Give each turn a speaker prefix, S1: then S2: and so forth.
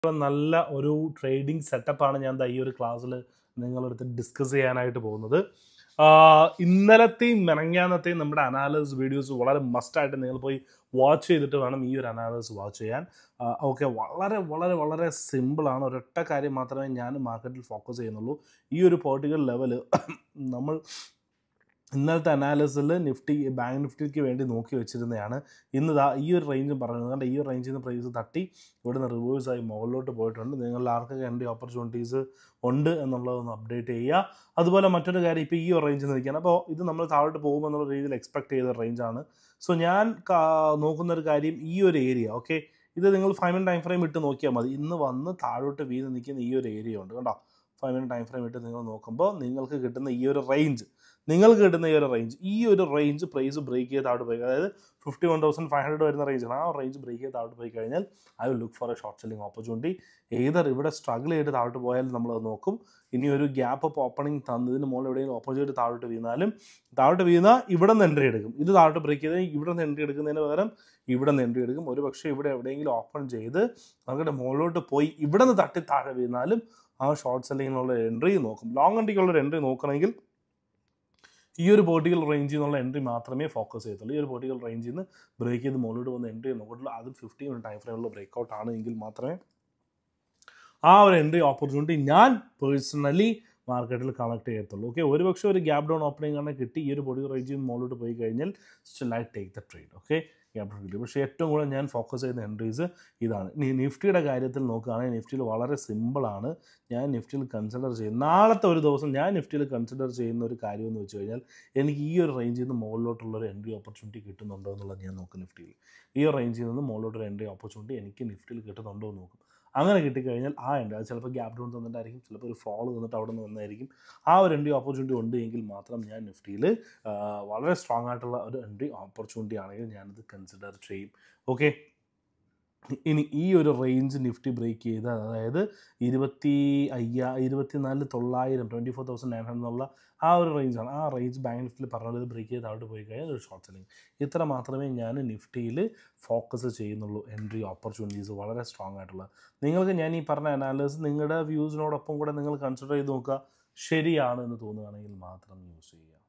S1: നല്ല ഒരു ട്രേഡിംഗ് സെറ്റപ്പാണ് ഞാൻ ദാ ഈ ഒരു ക്ലാസ്സിൽ നിങ്ങളടുത്ത് ഡിസ്കസ് ചെയ്യാനായിട്ട് പോകുന്നത് ആഹ് ഇന്നലത്തെയും മെനങ്ങാന്നത്തെയും നമ്മുടെ അനാലിസിസ് വീഡിയോസ് വളരെ മസ്റ്റായിട്ട് നിങ്ങൾ പോയി വാച്ച് ചെയ്തിട്ട് വേണം ഈ ഒരു അനാലിസിസ് വാച്ച് ചെയ്യാൻ ഓക്കെ വളരെ വളരെ വളരെ സിമ്പിളാണ് ഒരൊറ്റ കാര്യം മാത്രമേ ഞാൻ മാർക്കറ്റിൽ ഫോക്കസ് ചെയ്യുന്നുള്ളൂ ഈ ഒരു പെർട്ടിക്കുലർ ലെവൽ നമ്മൾ ഇന്നലത്തെ അനാലിസിൽ നിഫ്റ്റി ബാങ്ക് നിഫ്റ്റിക്ക് വേണ്ടി നോക്കി വെച്ചിരുന്നതാണ് ഇന്ന് ദാ ഈ ഒരു റേഞ്ച് പറയുന്നത് കാരണം ഈ ഒരു റേഞ്ചിൽ നിന്ന് പ്രൈസ് തട്ടി ഇവിടുന്ന് റിവേഴ്സ് ആയി മുകളിലോട്ട് പോയിട്ടുണ്ട് നിങ്ങൾ ആർക്കൊക്കെ എൻ്റെ ഓപ്പർച്യൂണിറ്റീസ് ഉണ്ട് എന്നുള്ളതൊന്ന് അപ്ഡേറ്റ് ചെയ്യുക അതുപോലെ മറ്റൊരു കാര്യം ഇപ്പോൾ ഈ ഒരു റേഞ്ചിൽ നിൽക്കുകയാണ് അപ്പോൾ ഇത് നമ്മൾ താഴോട്ട് പോകുമെന്നുള്ള രീതിയിൽ എക്സ്പെക്ട് ചെയ്ത റേഞ്ചാണ് സോ ഞാൻ കാ- നോക്കുന്ന ഒരു കാര്യം ഈ ഒരു ഏരിയ ഓക്കെ ഇത് നിങ്ങൾ ഫൈവ് മിനിറ്റ് ടൈം ഫ്രെയിം ഇട്ട് നോക്കിയാൽ മതി ഇന്ന് വന്ന് താഴോട്ട് വീണ് നിൽക്കുന്ന ഈ ഒരു ഏരിയ ഉണ്ട് കണ്ടോ ഫൈവ് മിനിറ്റ് ടൈം ഫ്രെയിം ഇട്ട് നിങ്ങൾ നോക്കുമ്പോൾ നിങ്ങൾക്ക് കിട്ടുന്ന ഈ ഒരു റേഞ്ച് നിങ്ങൾക്ക് കിട്ടുന്ന ഈ ഒരു റേഞ്ച് ഈ ഒരു റേഞ്ച് പ്രൈസ് ബ്രേക്ക് ചെയ്ത് താഴോട്ട് പോയി അതായത് fifty one thousand five hundred വരുന്ന റേഞ്ചാണ് ആ റേഞ്ച് ബ്രേക്ക് ചെയ്ത് താഴോട്ട് പോയി കഴിഞ്ഞാൽ I will look for a short selling opportunity either ഇവിടെ സ്ട്രഗിൾ ചെയ്ത് താഴോട്ട് പോയാൽ നമ്മൾ അത് നോക്കും ഇനി ഒരു ഗ്യാപ്പ് അപ്പ് ഓപ്പണിംഗ് തന്നതിന് മുകളിൽ എവിടെയെങ്കിലും ഓപ്പർച്യൂണിറ്റി താഴോട്ട് വീണാലും താഴോട്ട് വീണാൽ ഇവിടെ നിന്ന് എൻട്രി എടുക്കും ഇത് താഴോട്ട് ബ്രേക്ക് ചെയ്ത് ഇവിടെ നിന്ന് എൻട്രി എടുക്കുന്നതിന് പകരം ഇവിടെ നിന്ന് എൻട്രി എടുക്കും ഒരു പക്ഷേ ഇവിടെ എവിടെയെങ്കിലും ഓപ്പൺ ചെയ്ത് അങ്ങോട്ട് മുകളിലോട്ട് പോയി ഇവിടെ നിന്ന് തട്ടി താഴെ വീണാലും ആ ഷോർട്ട് സെല്ലിങ്ങിനുള്ള എൻട്രി നോക്കും ലോങ് എൻട്രിക്കുള്ള ഒരു എൻട്രി നോക്കണമെങ്കിൽ ഈ ഒരു പെർട്ടിക്കുലർ റേഞ്ചിൽ നിന്നുള്ള എൻട്രി മാത്രമേ ഫോക്കസ് ചെയ്യത്തുള്ളൂ ഈ ഒരു പെർട്ടിക്കുലർ റേഞ്ചിൽ നിന്ന് ബ്രേക്ക് ചെയ്ത് മുകളിലോട്ട് വന്ന് എൻട്രി നോക്കത്തുള്ളൂ അതും ഫിഫ്റ്റി മിനിറ്റ് ടൈം ഫ്രെയിമിലുള്ള ബ്രേക്ക് ഔട്ട് ആണ് എങ്കിൽ മാത്രമേ ആ ഒരു എൻട്രി ഓപ്പർച്യൂണിറ്റി ഞാൻ പേഴ്സണലി മാർക്കറ്റിൽ കണക്ട് ചെയ്യത്തുള്ളൂ ഓക്കെ ഒരുപക്ഷെ ഒരു ഗ്യാപ് ഡൗൺ ഓപ്പണിംഗ് ആണ് കിട്ടി ഈ ഒരു പൊടി റേഞ്ചിൽ നിന്ന് മുകളിലോട്ട് പോയി കഴിഞ്ഞാൽ still I take the trade okay gap down കിട്ടി പക്ഷേ ഏറ്റവും കൂടുതൽ ഞാൻ ഫോക്കസ് ചെയ്യുന്ന എൻട്രീസ് ഇതാണ് ഇനി നിഫ്റ്റിയുടെ കാര്യത്തിൽ നോക്കുകയാണെങ്കിൽ നിഫ്റ്റിയിൽ വളരെ സിമ്പിളാണ് ഞാൻ നിഫ്റ്റിയിൽ കൺസിഡർ ചെയ്യുന്ന നാളത്തെ ഒരു ദിവസം ഞാൻ നിഫ്റ്റിയിൽ കൺസിഡർ ചെയ്യുന്ന ഒരു കാര്യം എന്ന് വെച്ച് കഴിഞ്ഞാൽ എനിക്ക് ഈ ഒരു റേഞ്ചിൽ നിന്ന് മുകളിലോട്ടുള്ള ഒരു എൻട്രി ഓപ്പർച്യൂണിറ്റി കിട്ടുന്നുണ്ടോ എന്നുള്ളത് ഞാൻ നോക്കും നിഫ്റ്റിയിൽ ഈ ഒരു റേഞ്ചിൽ നിന്ന് മുകളിലോട്ടൊരു എൻട്രി ഓപ്പർച്യൂണിറ്റി എനിക്ക് നിഫ്റ്റിയിൽ കിട്ടുന്നുണ്ടോ എന്ന് നോക്കും അങ്ങനെ കിട്ടിക്കഴിഞ്ഞാൽ ആ എൻട്രി അത് ചിലപ്പോൾ ഗ്യാപ് ഡൗൺ തന്നിട്ടായിരിക്കും ചിലപ്പോൾ ഒരു ഫോൾ തന്നിട്ട് അവിടെ നിന്ന് വന്നായിരിക്കും ആ ഒരു എൻട്രി ഓപ്പർച്യൂണിറ്റി ഉണ്ട് എങ്കിൽ മാത്രം ഞാൻ നിഫ്റ്റിയിൽ വളരെ സ്ട്രോങ് ആയിട്ടുള്ള ഒരു എൻട്രി ഓപ്പർച്യൂണിറ്റി ആണെങ്കിൽ ഞാനത് കൺസിഡർ ചെയ്യും ഓക്കെ ഇനി ഈ ഒരു റേഞ്ച് നിഫ്റ്റി ബ്രേക്ക് ചെയ്ത് അതായത് ഇരുപത്തി അയ്യാ ഇരുപത്തിനാല് തൊള്ളായിരം twenty four thousand nine hundred എന്നുള്ള ആ ഒരു റേഞ്ചാണ് ആ റേഞ്ച് ബാങ്ക് നിഫ്റ്റിയിൽ പറഞ്ഞത് ബ്രേക്ക് ചെയ്ത് അവിടെ പോയി കഴിഞ്ഞാൽ ഒരു ഷോർട്ട് സെല്ലിങ് ഇത്ര മാത്രമേ ഞാൻ നിഫ്റ്റിയിൽ ഫോക്കസ് ചെയ്യുന്നുള്ളൂ എൻട്രി ഓപ്പർച്യൂണിറ്റീസ് വളരെ സ്ട്രോങ് ആയിട്ടുള്ള നിങ്ങൾക്ക് ഞാൻ ഈ പറഞ്ഞ അനാലിസിസ് നിങ്ങളുടെ വ്യൂസിനോടൊപ്പം കൂടെ നിങ്ങൾ കൺസിഡർ ചെയ്ത് നോക്കുക ശരിയാണ് എന്ന് തോന്നുകയാണെങ്കിൽ മാത്രം യൂസ് ചെയ്യുക